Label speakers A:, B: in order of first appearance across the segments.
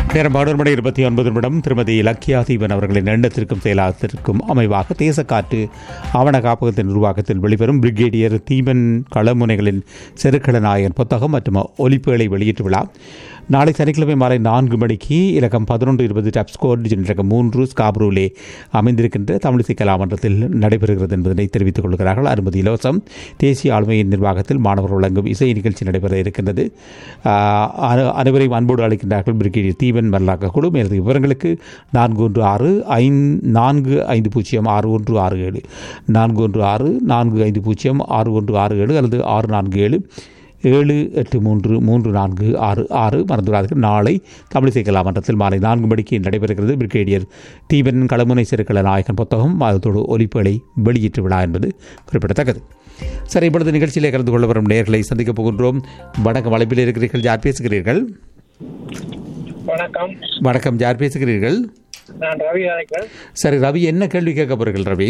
A: நேரம் பதினொரு மணி இருபத்தி ஒன்பது நிமிடம் திருமதி இலக்கியா தீபன் அவர்களின் எண்ணத்திற்கும் செயலாக்கத்திற்கும் அமைவாக தேசக்காற்று ஆவண காப்பகத்தின் நிர்வாகத்தில் வெளிவரும் பிரிகேடியர் தீபன் களமுனைகளின் செருக்கள நாயகன் புத்தகம் மற்றும் ஒலிப்புகளை வெளியீட்டு விழா நாளை சனிக்கிழமை மாலை நான்கு மணிக்கு இலக்கம் பதினொன்று இருபது டப்ஸ்கோட் இலக்கம் மூன்று ஸ்காப்ரூலே அமைந்திருக்கின்ற தமிழிசை கலாமன்றத்தில் நடைபெறுகிறது என்பதனை தெரிவித்துக் கொள்கிறார்கள் அனுமதி இலவசம் தேசிய ஆளுமையின் நிர்வாகத்தில் மாணவர் வழங்கும் இசை நிகழ்ச்சி நடைபெற இருக்கின்றது ஆஹ் அனு- அனைவரையும் அன்போடு அழைக்கின்றார்கள் பிரிகேடியர் தீபன் மல்லாக்க குழு மேலதிக விவரங்களுக்கு நான்கு ஒன்று ஆறு ஐந்து நான்கு ஐந்து பூஜ்ஜியம் ஆறு ஒன்று ஆறு ஏழு நான்கு ஒன்று ஆறு நான்கு ஐந்து பூஜ்ஜியம் ஆறு ஒன்று ஆறு ஏழு அல்லது ஆறு நான்கு ஏழு ஏழு எட்டு மூன்று மூன்று நான்கு ஆறு ஆறு மறந்துவிடாதீர்கள் நாளை தமிழிசை கலாமன்றத்தில் மாலை நான்கு மணிக்கு நடைபெறுகிறது பிரிகேடியர் தீபன் களமுனை சிறுக்கள நாயகன் புத்தகம் அதோடு ஒலிப்புகளை வெளியீட்டு விழா என்பது குறிப்பிடத்தக்கது சரி இப்பொழுது நிகழ்ச்சியிலே கலந்து கொள்ள வரும் நேர்களை சந்திக்கப் போகின்றோம் வணக்கம் அழைப்பில் இருக்கிறீர்கள் யார் பேசுகிறீர்கள்
B: வணக்கம்
A: வணக்கம் யார் பேசுகிறீர்கள்
B: நான் ரவி அழைக்கிறேன்
A: சரி ரவி என்ன கேள்வி கேட்க போறீர்கள் ரவி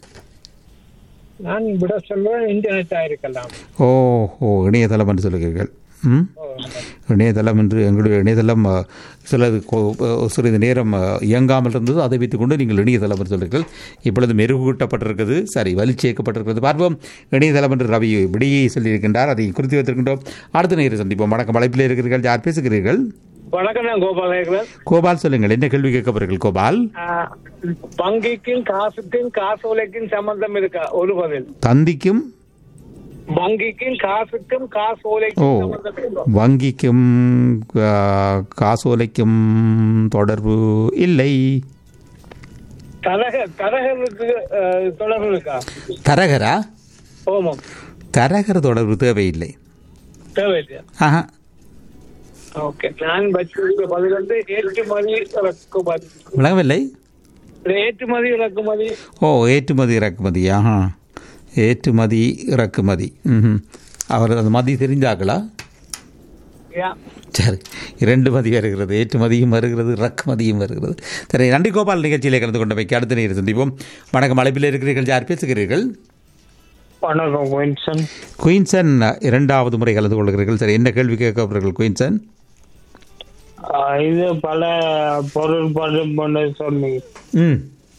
B: நான் விட சொல்வேன் இன்டர்நெட் ஆயிருக்கலாம்
A: ஓ ஓ இணையதளம் என்று சொல்லுகிறீர்கள் ம் இணையதளம் என்று எங்களுடைய இணையதளம் அஹ், சிலது கொ- அஹ், சிறிது நேரம் அஹ், இயங்காமல் இருந்தது அதை வைத்துக்கொண்டு நீங்கள் இணையதளம் என்று சொல்லுங்கள் இப்பொழுது மெருகூட்டப்பட்டிருக்கிறது சரி வலிச்சேர்க்கப்பட்டிருக்கிறது பார்ப்போம் இணையதளம் என்று ரவி விடியை சொல்லியிருக்கின்றார் அதை குறித்து வைத்திருக்கின்றோம் அடுத்த நேரம் சந்திப்போம் வணக்கம் அழைப்பில் இருக்கிறீர்கள் யார் பேசுகிறீர்கள்
B: வணக்கம் நான் கோபால் அழைக்கிறேன்
A: கோபால் சொல்லுங்கள் என்ன கேள்வி கேட்க போறீர்கள் கோபால்
B: ஆஹ், வங்கிக்கும் காசுக்கும் காசோலைக்கும் சம்பந்தம் இருக்கா ஒரு பதில்
A: தந்திக்கும்
B: வங்கிக்கும் காசுக்கும் காசோலைக்கும்
A: ஓ
B: சம்பந்தம் இருக்கா?
A: வங்கிக்கும் ஆ, காசோலைக்கும் தொடர்பு இல்லை
B: தரக தரகருக்கு ஆஹ், தொடர்பு இருக்கா
A: தரகரா
B: ஓமம்
A: தரகர் தொடர்பு தேவையில்லை
B: தேவையில்லையா
A: ஆஹா
B: ஓகே நான் வச்சிருக்க பதில் வந்து ஏற்றுமதி இறக்குமதி
A: விளங்கவில்லை
B: ஏற்றுமதி இறக்குமதி
A: ஓ ஏற்றுமதி இறக்குமதி ஆஹா ஏற்றுமதி இறக்குமதி ம் அவர் அந்த மதி தெரிஞ்சாங்களா
B: யா
A: சரி இரண்டு மதி வருகிறது ஏற்றுமதியும் வருகிறது இறக்குமதியும் வருகிறது சரி நன்றி கோபால் நிகழ்ச்சியிலே கலந்து கொண்ட வைக்க அடுத்த நேரம் சந்திப்போம் வணக்கம் அழைப்பில் இருக்கிறீர்கள் யார் பேசுகிறீர்கள்
B: வணக்கம் வின்சன்
A: குயின்சன் இரண்டாவது முறை கலந்து கொள்கிறீர்கள் சரி என்ன கேள்வி கேட்க போகிறீர்கள் குயின்சன்
B: ஆஹ் இது பல பொருள் பண்ணு சொன்னீங்க
A: ம்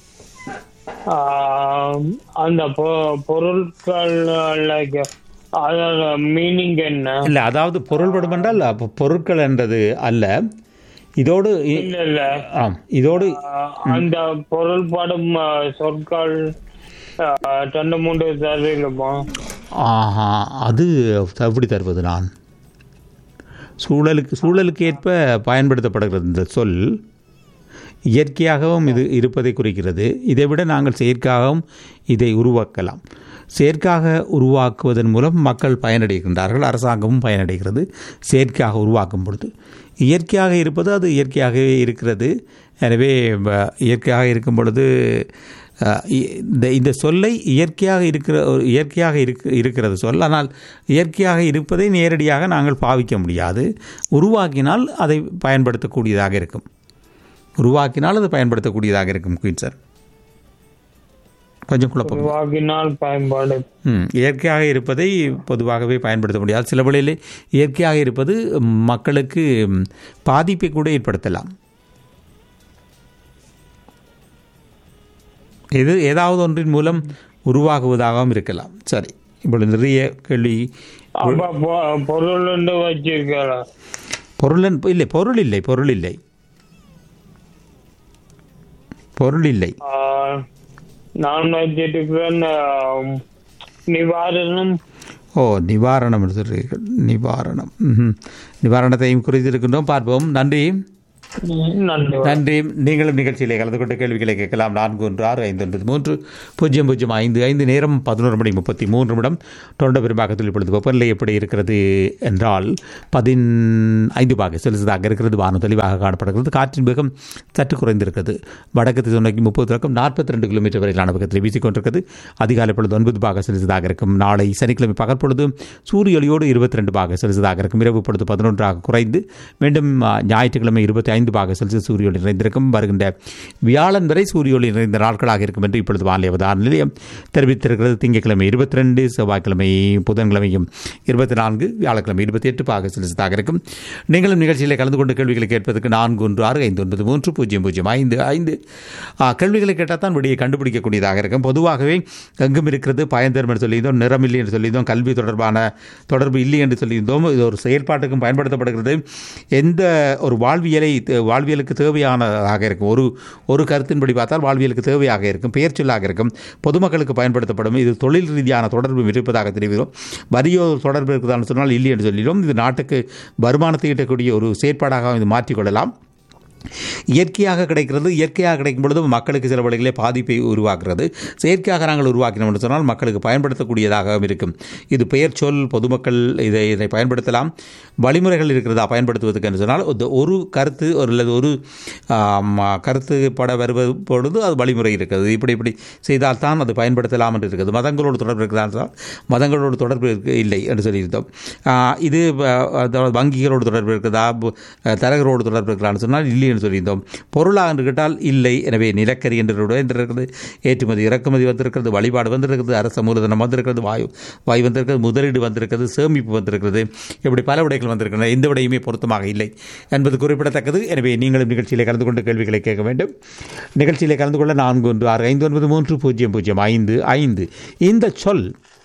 B: ஆஹ் அந்த பொ- பொருட்கள் like, அதோட மீனிங் என்ன
A: இல்லை அதாவது பொருள்படும் என்றால் அப்ப பொருட்கள் என்றது அல்ல இதோடு இ-
B: இல்ல இல்ல
A: ஆம் இதோடு
B: ஆஹ் அந்த பொருள்படும் ஆஹ், சொற்கள் ஆஹ், ரெண்டு மூன்று தருமா
A: ஆஹா அது எப்படி தருவது நான் சூழலுக்கு சூழலுக்கு ஏற்ப பயன்படுத்தப்படுகிறது இந்த சொல் இயற்கையாகவும் இது இருப்பதை குறிக்கிறது இதை விட நாங்கள் செயற்கையாகவும் இதை உருவாக்கலாம் செயற்காக உருவாக்குவதன் மூலம் மக்கள் பயனடைகின்றார்கள் அரசாங்கமும் பயனடைகிறது செயற்கையாக உருவாக்கும் பொழுது இயற்கையாக இருப்பது அது இயற்கையாகவே இருக்கிறது எனவே வ- இயற்கையாக இருக்கும் பொழுது அஹ், இ- இந்த இந்த சொல்லை இயற்கையாக இருக்கிற ஒரு இயற்கையாக இருக்க இருக்கிறது சொல் ஆனால் இயற்கையாக இருப்பதை நேரடியாக நாங்கள் பாவிக்க முடியாது உருவாக்கினால் அதை பயன்படுத்தக்கூடியதாக இருக்கும் உருவாக்கினால் அது பயன்படுத்தக்கூடியதாக இருக்கும் குயின் சார் கொஞ்சம் குழப்பம்
B: உருவாக்கினால் பயன்பாடு
A: ம், இயற்கையாக இருப்பதை பொதுவாகவே பயன்படுத்த முடியாது சில வேளையிலே இயற்கையாக இருப்பது மக்களுக்கு ம், பாதிப்பை கூட ஏற்படுத்தலாம் இது ஏதாவது ஒன்றின் மூலம் உருவாகுவதாகவும் இருக்கலாம் சரி இப்பொழுது நிறைய கேள்வி
B: அப்ப பொ- பொருள் ஒன்று வச்சிருக்கலாம்
A: பொருள் இல்லை பொருள் இல்லை பொருள் இல்லை பொருள் இல்லை
B: ஆஹ், நான் வச்சிருக்கிறேன் ஆஹ், நிவாரணம்
A: ஓ நிவாரணம் என்று சொல்கிறீர்கள் நிவாரணம் ம்ஹும். நிவாரணத்தையும் குறித்திருக்கின்றோம் பார்ப்போம் நன்றி
B: நன்றி
A: நன்றி நீங்களும் நிகழ்ச்சியிலே கலந்து கொண்டு கேள்விகளை கேட்கலாம் நான்கு ஒன்று ஆறு ஐந்து ஒன்பது மூன்று பூஜ்ஜியம் பூஜ்ஜியம் ஐந்து ஐந்து நேரம் பதினோரு மணி முப்பத்தி மூன்று நிமிடம் தொண்ட பெரும்பாக்கத்தில் இப்பொழுது வெப்பநிலை எப்படி இருக்கிறது என்றால் பதின் ஐந்து பாக செலுத்ததாக இருக்கிறது வானம் தெளிவாக காணப்படுகிறது காற்றின் வேகம் சற்று குறைந்திருக்கிறது வடக்கு திசை நோக்கி முப்பது தொடக்கம் நாற்பத்தி ரெண்டு கிலோமீட்டர் வரையிலான வேகத்தில் வீசிக்கொண்டிருக்கிறது அதிகாலை பொழுது ஒன்பது பாக செலுத்ததாக இருக்கும் நாளை சனிக்கிழமை பகல் பொழுது சூரிய ஒளியோடு இருபத்தி ரெண்டு பாக செலுத்ததாக இருக்கும் இரவு பொழுது பதினொன்றாக குறைந்து மீண்டும் ஆ, ஞாயிற்றுக்கிழமை இருபத்தி ஐந்து ஐந்து பாக செல்சியஸ் சூரிய ஒளி நிறைந்திருக்கும் வருகின்ற வியாழன் வரை சூரிய ஒளி நிறைந்த நாட்களாக இருக்கும் என்று இப்பொழுது வானிலை அவதார நிலையம் தெரிவித்திருக்கிறது திங்கட்கிழமை இருபத்தி ரெண்டு செவ்வாய்க்கிழமை புதன்கிழமையும் இருபத்தி நான்கு வியாழக்கிழமை இருபத்தி எட்டு பாக செல்சியஸாக இருக்கும் நீங்களும் நிகழ்ச்சியில் கலந்து கொண்டு கேள்விகளை கேட்பதற்கு நான்கு ஒன்று ஆறு ஐந்து ஒன்பது மூன்று பூஜ்ஜியம் பூஜ்ஜியம் ஐந்து ஐந்து ஆ, கேள்விகளை கேட்டால் தான் விடையை கண்டுபிடிக்கக்கூடியதாக இருக்கும் பொதுவாகவே எங்கும் இருக்கிறது பயன்தரும் என்று சொல்லியிருந்தோம் நிறமில்லை என்று சொல்லியிருந்தோம் கல்வி தொடர்பான தொடர்பு இல்லை என்று சொல்லியிருந்தோம் இது ஒரு செயல்பாட்டுக்கும் பயன்படுத்தப்படுகிறது எந்த ஒரு வாழ்வியலை தே- வாழ்வியலுக்கு தேவையானதாக இருக்கும் ஒரு ஒரு கருத்தின்படி பார்த்தால் வாழ்வியலுக்கு தேவையாக இருக்கும் பெயர் சொல்லாக இருக்கும் பொதுமக்களுக்கு பயன்படுத்தப்படும் இது தொழில் ரீதியான தொடர்பு இருப்பதாக தெரிவிக்கிறோம் வரியோ தொடர்பு இருக்குதான்னு சொன்னால் இல்லை என்று சொல்லிடும் இது நாட்டுக்கு வருமானத்தை ஈட்டக்கூடிய ஒரு செயற்பாடாக இது மாற்றிக்கொள்ளலாம் இயற்கையாக கிடைக்கிறது இயற்கையாக கிடைக்கும் பொழுது மக்களுக்கு சில வழிகளே பாதிப்பை உருவாக்குறது செயற்கையாக நாங்கள் உருவாக்கினோம் என்று சொன்னால் மக்களுக்கு பயன்படுத்தக்கூடியதாகவும் இருக்கும் இது பெயர் சொல் பொதுமக்கள் இதை இதை பயன்படுத்தலாம் வழிமுறைகள் இருக்கிறதா பயன்படுத்துவதற்கு என்று சொன்னால் ஒரு- ஒரு கருத்து ஒரு அல்லது ஒரு ஆம், கருத்து பட வருவது பொழுது அது வழிமுறை இருக்கிறது இப்படி இப்படி செய்தால் தான் அது பயன்படுத்தலாம் என்று இருக்குது மதங்களோடு தொடர்பு இருக்கிறதா என்றால் மதங்களோடு தொடர்பு இருக்கு இல்லை என்று சொல்லியிருந்தோம் ஆ, இது அஹ், அதாவது வங்கிகளோடு தொடர்பு இருக்கிறதா பு- அஹ், தரகரோடு தொடர்பு இருக்கிறான்னு சொன்னால் இல்லை என்று சொல்லியிருந்தோம் பொருளாக என்று கேட்டால் இல்லை எனவே நிலக்கரி என்று இருக்கிறது ஏற்றுமதி இறக்குமதி வந்திருக்கிறது வழிபாடு வந்திருக்கிறது அரச மூலதனம் வந்திருக்கிறது வாயு வாயு வந்திருக்கிறது முதலீடு வந்திருக்கிறது சேமிப்பு வந்திருக்கிறது இப்படி பல விடைகள் வந்திருக்கின்றன எந்த விடையுமே பொருத்தமாக இல்லை என்பது குறிப்பிடத்தக்கது எனவே நீங்களும் நிகழ்ச்சியிலே கலந்து கொண்டு கேள்விகளை கேட்க வேண்டும் நிகழ்ச்சியிலே கலந்து கொள்ள நான்கு ஒன்று ஆறு ஐந்து ஒன்பது மூன்று பூஜ்ஜியம் பூஜ்ஜியம் ஐந்து ஐந்து இந்த சொல்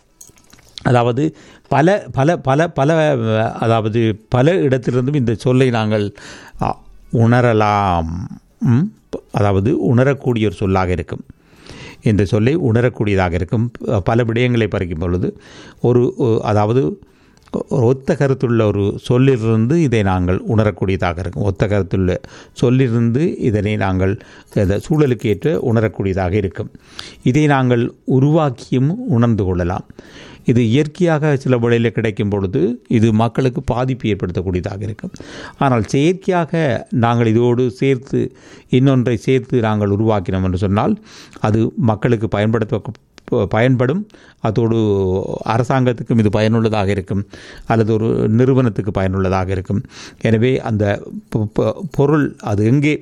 A: அதாவது பல பல பல பல அஹ், அதாவது பல இடத்திலிருந்தும் இந்த சொல்லை நாங்கள் அ, உணரலாம் ம்? அதாவது உணரக்கூடிய ஒரு சொல்லாக இருக்கும் இந்த சொல்லை உணரக்கூடியதாக இருக்கும் ப- பல விடயங்களை பறிக்கும் பொழுது ஒரு ஒ- அதாவது ஒரு ஒத்த கருத்துள்ள ஒரு சொல்லிலிருந்து இதை நாங்கள் உணரக்கூடியதாக இருக்கும் ஒத்த கருத்துள்ள சொல்லிலிருந்து இதனை நாங்கள் இந்த சூழலுக்கு ஏற்ற உணரக்கூடியதாக இருக்கும் இதை நாங்கள் உருவாக்கியும் உணர்ந்து கொள்ளலாம் இது இயற்கையாக சில வழியில் கிடைக்கும் பொழுது இது மக்களுக்கு பாதிப்பு ஏற்படுத்தக்கூடியதாக இருக்கும் ஆனால் செயற்கையாக நாங்கள் இதோடு சேர்த்து இன்னொன்றை சேர்த்து நாங்கள் உருவாக்கினோம் என்று சொன்னால் அது மக்களுக்கு பயன்படுத்த பயன்படும் அதோடு அரசாங்கத்துக்கும் இது பயனுள்ளதாக இருக்கும் அல்லது ஒரு நிறுவனத்துக்கு பயனுள்ளதாக இருக்கும் எனவே அந்த பொ- பொ- பொருள் அது எங்கே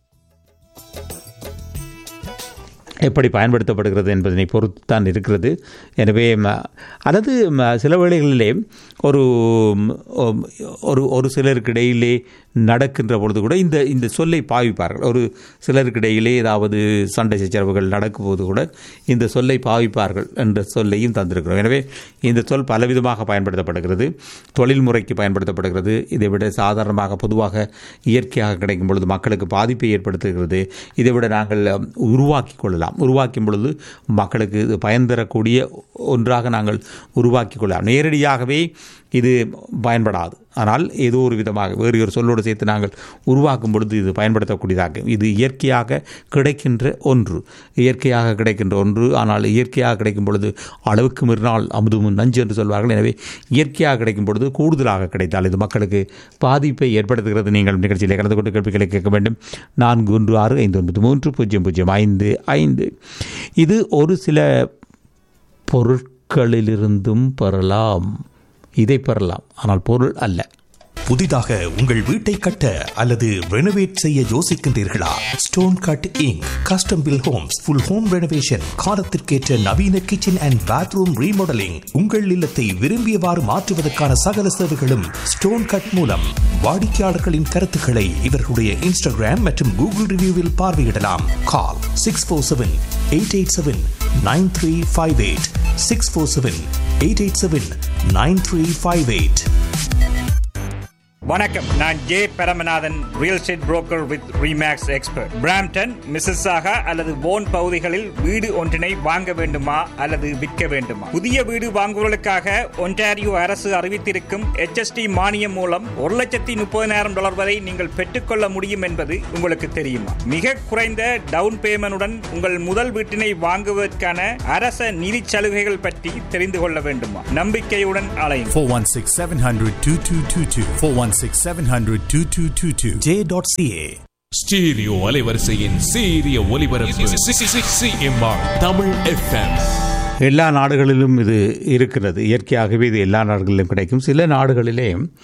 A: எப்படி பயன்படுத்தப்படுகிறது என்பதனை பொறுத்து தான் இருக்கிறது எனவே ம- அல்லது ம- சில வேளைகளிலே ஒரு ம், ஒரு ஒரு சிலருக்கு இடையிலே நடக்கின்ற பொழுது கூட இந்த இந்த சொல்லை பாவிப்பார்கள் ஒரு சிலருக்கு இடையிலே ஏதாவது சண்டை சச்சரவுகள் நடக்கும்போது கூட இந்த சொல்லை பாவிப்பார்கள் என்ற சொல்லையும் தந்திருக்கிறோம் எனவே இந்த சொல் பலவிதமாக பயன்படுத்தப்படுகிறது தொழில் முறைக்கு பயன்படுத்தப்படுகிறது இதை விட சாதாரணமாக பொதுவாக இயற்கையாக கிடைக்கும் பொழுது மக்களுக்கு பாதிப்பை ஏற்படுத்துகிறது இதை விட நாங்கள் அம், உருவாக்கி கொள்ளலாம் உருவாக்கும் பொழுது மக்களுக்கு இது பயன் தரக்கூடிய ஒன்றாக நாங்கள் உருவாக்கி கொள்ளலாம் நேரடியாகவே இது பயன்படாது ஆனால் ஏதோ ஒரு விதமாக வேறு ஒரு சொல்லோடு சேர்த்து நாங்கள் உருவாக்கும் பொழுது இது பயன்படுத்தக்கூடியதாக இது இயற்கையாக கிடைக்கின்ற ஒன்று இயற்கையாக கிடைக்கின்ற ஒன்று ஆனால் இயற்கையாக கிடைக்கும் பொழுது அளவுக்கு மீறினால் அமுதும் நஞ்சு என்று சொல்வார்கள் எனவே இயற்கையாக கிடைக்கும் பொழுது கூடுதலாக கிடைத்தால் இது மக்களுக்கு பாதிப்பை ஏற்படுத்துகிறது நீங்கள் நிகழ்ச்சியில் கலந்து கொண்டு கேள்விகளை கேட்க வேண்டும் நான்கு ஒன்று ஆறு ஐந்து ஒன்பது மூன்று பூஜ்ஜியம் பூஜ்ஜியம் ஐந்து ஐந்து இது ஒரு சில பொருட்களிலிருந்தும் பெறலாம் இதை பெறலாம் ஆனால் பொருள் அல்ல
C: புதிதாக உங்கள் வீட்டை கட்ட அல்லது ரெனோவேட் செய்ய யோசிக்கின்றீர்களா stone cut inc custom built homes full home renovation காலத்திற்கேற்ற நவீன கிச்சன் அண்ட் பாத்ரூம் ரீமாடலிங் உங்கள் இல்லத்தை விரும்பியவாறு மாற்றுவதற்கான சகல சேவைகளும் ஸ்டோன் கட் மூலம் வாடிக்கையாளர்களின் கருத்துக்களை இவர்களுடைய இன்ஸ்டாகிராம் மற்றும் கூகுள் ரிவ்யூவில் பார்வையிடலாம் call six four seven eight eight seven nine three five eight six four seven eight eight seven nine three five eight
D: வணக்கம் நான் J Paramanathan real estate broker with REMAX expert Brampton Mississauga அல்லது போன் பகுதிகளில் வீடு ஒன்றினை வாங்க வேண்டுமா அல்லது விற்க வேண்டுமா புதிய வீடு வாங்குவதற்காக ஒன்டாரியோ அரசு அறிவித்திருக்கும் HST மானியம் மூலம் ஒரு லட்சத்தி முப்பதினாயிரம் டாலர் வரை நீங்கள் பெற்றுக்கொள்ள முடியும் என்பது உங்களுக்கு தெரியுமா மிக குறைந்த டவுன் பேமெண்டுடன் உங்கள் முதல் வீட்டினை வாங்குவதற்கான அரச நிதி சலுகைகள் பற்றி தெரிந்து கொள்ள வேண்டுமா நம்பிக்கையுடன் அலையும்
E: 416 700 2222. 416 700 2222.
C: ஜே.ca
F: ஸ்டீரியோ அலைவரிசையின் சீரிய ஒலிபரப்பு சிஎம்ஆர் தமிழ் எஃப்எம்
A: எல்லா நாடுகளிலும் இது இருக்கிறது இயற்கையாகவே இது எல்லா நாடுகளிலும் கிடைக்கும் சில நாடுகளிலே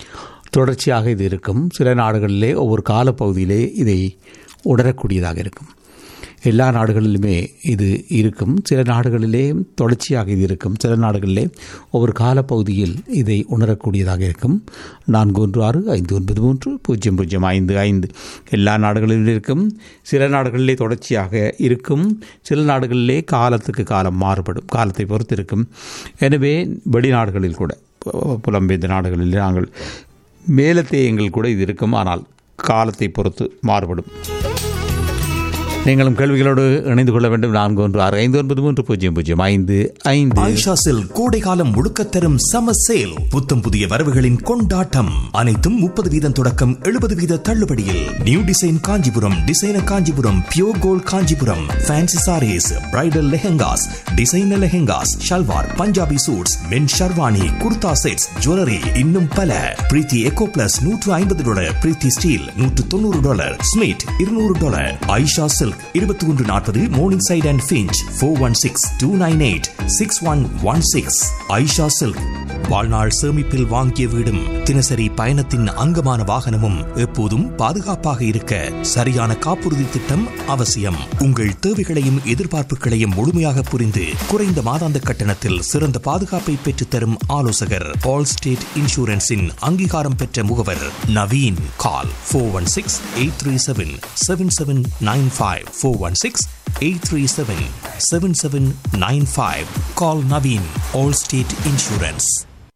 A: தொடர்ச்சியாக இது இருக்கும் சில நாடுகளிலே ஒவ்வொரு காலப்பகுதியிலே இதை உணரக்கூடியதாக இருக்கும் எல்லா நாடுகளிலுமே இது இருக்கும் சில நாடுகளிலே தொடர்ச்சியாக இது இருக்கும் சில நாடுகளிலே ஒவ்வொரு காலப்பகுதியில் இதை உணரக்கூடியதாக இருக்கும் நான்கு ஒன்று ஆறு ஐந்து ஒன்பது மூன்று பூஜ்ஜியம் பூஜ்ஜியம் ஐந்து ஐந்து எல்லா நாடுகளிலும் இருக்கும் சில நாடுகளிலே தொடர்ச்சியாக இருக்கும் சில நாடுகளிலே காலத்துக்கு காலம் மாறுபடும் காலத்தை பொறுத்து இருக்கும் எனவே வெளிநாடுகளில் கூட பு- புலம்பெயர்ந்த நாடுகளில் நாங்கள் மேலத்தேயங்கள் கூட இது இருக்கும் ஆனால் காலத்தை பொறுத்து மாறுபடும் நீங்களும் கேள்விகளோடு இணைந்து கொள்ள வேண்டும் நான்கு ஒன்று ஆறு ஐந்து ஒன்பது மூன்று பூஜ்ஜியம் பூஜ்ஜியம் ஐந்து ஐந்து
C: ஆயிஷா செல் கோடைகாலம் முழுக்க தரும் சம சேல் புத்தம் புதிய வரவுகளின் கொண்டாட்டம் அனைத்தும் முப்பது வீதம் தொடக்கம் எழுபது வீத தள்ளுபடியில் new design Kanchipuram designer Kanchipuram pure gold Kanchipuram fancy saris bridal lehengas designer lehengas shalwar Punjabi suits men sherwani kurta sets jewellery இன்னும் பல பிரீத்தி எக்கோ பிளஸ் நூற்று ஐம்பது டாலர் பிரீத்தி ஸ்டீல் நூற்று தொண்ணூறு டாலர் ஸ்மிட் இருநூறு டாலர் ஐஷா சில்க் இருபத்தி ஒன்று நாற்பது morningside and Finch four one six two nine eight six one one six Aisha silk வாழ்நாள் சேமிப்பில் வாங்கிய வீடும் தினசரி பயணத்தின் அங்கமான வாகனமும் எப்போதும் பாதுகாப்பாக இருக்க சரியான காப்புறுதி திட்டம் அவசியம் உங்கள் தேவைகளையும் எதிர்பார்ப்புகளையும் முழுமையாக புரிந்து குறைந்த மாதாந்த கட்டணத்தில் சிறந்த பாதுகாப்பை பெற்றுத்தரும் ஆலோசகர் ஆல் ஸ்டேட் இன்சூரன்ஸின் அங்கீகாரம் பெற்ற முகவர் Naveen call four one six eight three seven seven seven nine five four one six eight three seven seven seven nine five call Naveen Allstate insurance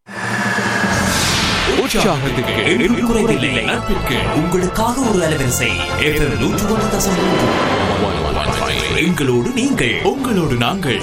F: உற்சாகத்துக்கு எண்ணில் குறைவில்லை. நட்பிற்கு
C: உங்களுக்காக ஒரு அலைவரிசை FM நூற்று ஒன்று தசம் மூன்று. எங்களோடு நீங்கள்
F: உங்களோடு நாங்கள்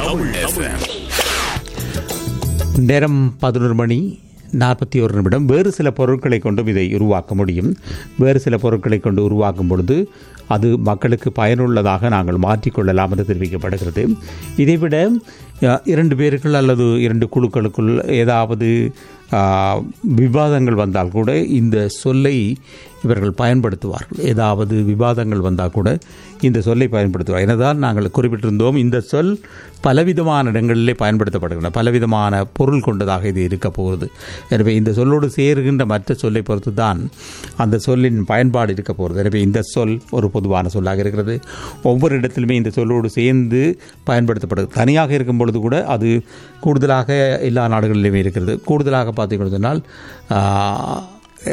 A: நேரம் பதினொரு மணி நாற்பத்தி ஒரு நிமிடம் வேறு சில பொருட்களை கொண்டும் இதை உருவாக்க முடியும் வேறு சில பொருட்களை கொண்டு உருவாக்கும் பொழுது அது மக்களுக்கு பயனுள்ளதாக நாங்கள் மாற்றிக்கொள்ளலாம் என்று தெரிவிக்கப்படுகிறது இதைவிட அஹ், இரண்டு பேர்கள் அல்லது இரண்டு குழுக்களுக்குள் ஏதாவது ஆஹ், விவாதங்கள் வந்தால் கூட இந்த சொல்லை இவர்கள் பயன்படுத்துவார்கள் ஏதாவது விவாதங்கள் வந்தால் கூட இந்த சொல்லை பயன்படுத்துவார் எனதான் நாங்கள் குறிப்பிட்டிருந்தோம் இந்த சொல் பலவிதமான இடங்களிலே பயன்படுத்தப்படுகின்றன பலவிதமான பொருள் கொண்டதாக இது இருக்க போகிறது எனவே இந்த சொல்லோடு சேருகின்ற மற்ற சொல்லை பொறுத்து தான் அந்த சொல்லின் பயன்பாடு இருக்க போகிறது எனவே இந்த சொல் ஒரு பொதுவான சொல்லாக இருக்கிறது ஒவ்வொரு இடத்திலுமே இந்த சொல்லோடு சேர்ந்து பயன்படுத்தப்படுது தனியாக இருக்கும் பொழுது கூட அது கூடுதலாக எல்லா நாடுகளிலுமே இருக்கிறது கூடுதலாக பார்த்தீங்கன்னு சொன்னால் ஆஹ்,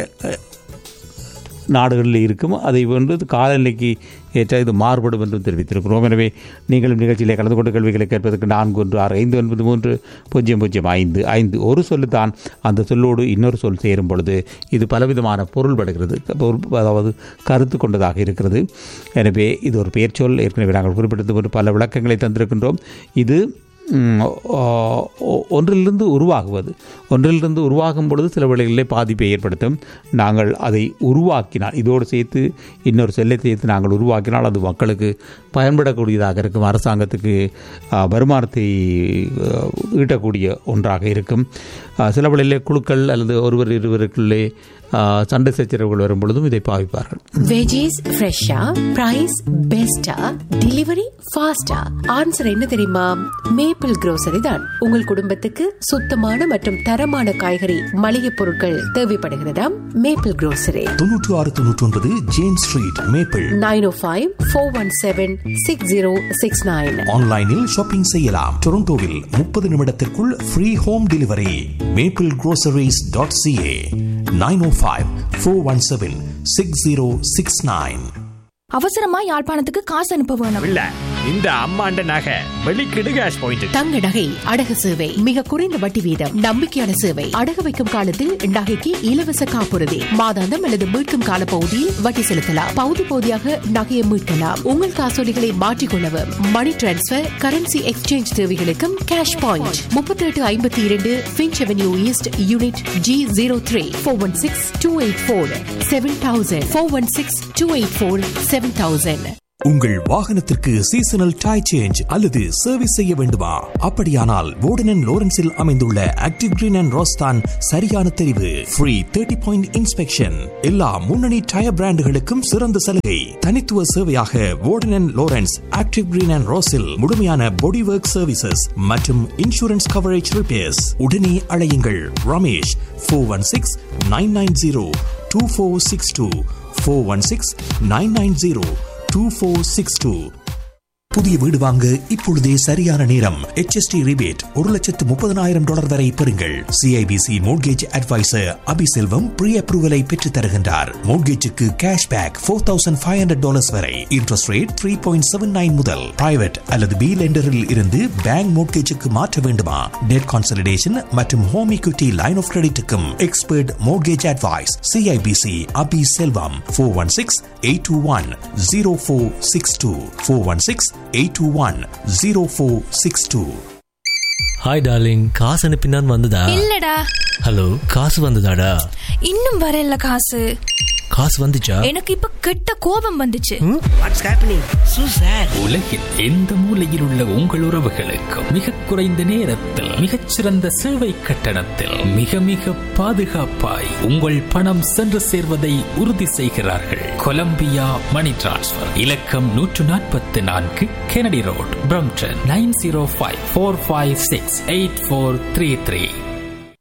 A: நாடுகளில் இருக்கும் அதை வந்து காலநிலைக்கு ஏற்ற இது மாறுபடும் என்றும் தெரிவித்திருக்கிறோம் எனவே நீங்களும் நிகழ்ச்சியிலே கலந்து கொண்டு கேள்விகளை கேட்பதற்கு நான்கு ஒன்று ஆறு ஐந்து ஒன்பது மூன்று பூஜ்ஜியம் பூஜ்ஜியம் ஐந்து ஐந்து ஒரு சொல்லு தான் அந்த சொல்லோடு இன்னொரு சொல் சேரும் பொழுது இது பலவிதமான பொருள் படுகிறது பொருள் அதாவது கருத்து கொண்டதாக இருக்கிறது எனவே இது ஒரு பெயர் சொல் ஏற்கனவே நாங்கள் குறிப்பிட்டது போன்று பல விளக்கங்களை தந்திருக்கின்றோம் இது ம், ஒ- ஒ- ஒன்றிலிருந்து உருவாகுவது ஒன்றிலிருந்து உருவாகும் பொழுது சில வேளைகளிலே பாதிப்பை ஏற்படுத்தும் நாங்கள் அதை உருவாக்கினால் இதோடு சேர்த்து இன்னொரு செல்லை சேர்த்து நாங்கள் உருவாக்கினால் அது மக்களுக்கு பயன்படக்கூடியதாக இருக்கும் அரசாங்கத்துக்கு ஆ, வருமானத்தை ஆ, ஈட்டக்கூடிய ஒன்றாக இருக்கும் ஆ, சில வேளையிலே குழுக்கள் அல்லது ஒருவர் இருவருக்குள்ளே ஆ, சண்டை சச்சரவுகள் வரும் பொழுதும் இதை பாவிப்பார்கள்
G: வெஜிஸ் ஃப்ரெஷ்ஷா பிரைஸ் பெஸ்டா டெலிவரி ஃபாஸ்டா ஆன்சர் என்ன தெரியுமா மேப்பிள் grocery தான் உங்கள் குடும்பத்துக்கு சுத்தமான மற்றும் தரமான காய்கறி மளிகை பொருட்கள் தேவைப்படுகிறதா மேப்பிள் grocery
C: தொன்னூற்று ஆறு தொன்னூற்றி ஒன்பது James Street Maple
G: nine O five four one seven six zero six nine
C: ஆன்லைனில் ஷாப்பிங் செய்யலாம் டொரண்டோவில் முப்பது நிமிடத்திற்குள் free home delivery Maple groceries dot CA nine O five four one seven six zero six nine
H: அவசரமா யாழ்ப்பாணத்துக்கு காசு அனுப்ப வேணும்
I: இல்ல இந்த அம்மாண்ட நகை வெளிக்கிடு கேஷ் பாயிண்ட்
G: தங்க நகை அடகு சேவை மிக குறைந்த வட்டி வீதம் நம்பிக்கையான சேவை அடகு வைக்கும் காலத்தில் நகைக்கு இலவச காப்புறுதி மாதாந்தம் அல்லது மீட்கும் கால பகுதியில் வட்டி செலுத்தலாம் பகுதி பகுதியாக நகையை மீட்கலாம் உங்கள் காசோலிகளை மாற்றிக்கொள்ளவும் மணி டிரான்ஸ்பர் கரன்சி எக்ஸ்சேஞ்ச் தேவைகளுக்கும் கேஷ் பாயிண்ட் முப்பத்தி எட்டு ஐம்பத்தி இரண்டு Finch avenue east unit G zero three four one six two eight four seven thousand four one six two eight four seven thousand
C: உங்கள் வாகனத்திற்கு சீசனல் டை சேஞ்ச் அல்லது service செய்ய வேண்டுமா அப்படியானால் வோர்டன் லோரன்ஸில் அமைந்துள்ள ஆக்டிவ் கிரீன் அண்ட் ரோஸ்தான் சரியான தெரிவு ஃப்ரீ தேர்ட்டி பாயிண்ட் இன்ஸ்பெக்ஷன் எல்லா முன்னணி டயர் பிராண்டுகளுக்கும் சிறந்த சலுகை தனித்துவ சேவையாக Warden Lawrence active green and ரோஸில் முழுமையான பாடி ஒர்க் சர்வீசஸ் மற்றும் இன்சூரன்ஸ் கவரேஜ் ரிப்பேர்ஸ் உடனே அழையுங்கள் Ramesh four one six nine nine zero two four six two four one six nine nine zero two four six two புதிய வீடு வாங்க இப்பொழுதே சரியான நேரம் HST ரிபேட் ஒரு லட்சத்து முப்பதனாயிரம் டாலர் வரை பெறுங்கள் CIBC mortgage advisor Abiselvam pre அப்ரூவலை பெற்றுத் தருகின்றார் மோட்கேஜுக்கு cash back four thousand five hundred dollars வரை interest rate three point seven nine முதல் பிரைவேட் அல்லது பி லெண்டரில் இருந்து பேங்க் மோட்கேஜுக்கு மாற்ற வேண்டுமா டெட் கான்சல்டேஷன் மற்றும் ஹோம் equity லைன் ஆஃப் கிரெடிட்டுக்கும் expert mortgage advice CIBC Abi Selvam four one six eight two one zero four six two four one six eight two one zero four six two
J: hi darling காசு அனுப்பினான் வந்ததா
H: இல்லடா
J: hello காசு வந்ததாடா
H: இன்னும் வரல காசு
J: காசு வந்துச்சா
H: எனக்கு இப்ப கெட்ட கோபம் வந்துச்சு
K: வாட்ஸ் ஹேப்பனிங் சூ சார் உலகில் எந்த மூலையில் உள்ள உங்கள் உறவுகளுக்கு மிக குறைந்த நேரத்தில் மிகச்சிறந்த சேவை கட்டணத்தில் மிக மிக பாதுகாப்பாய் உங்கள் பணம் சென்று சேர்வதை உறுதி செய்கிறார்கள் கொலம்பியா மணி டிரான்ஸ்ஃபர் இலக்கம் நூற்று நாற்பத்தி நான்கு Kennedy road Brampton nine zero five four five six eight four three three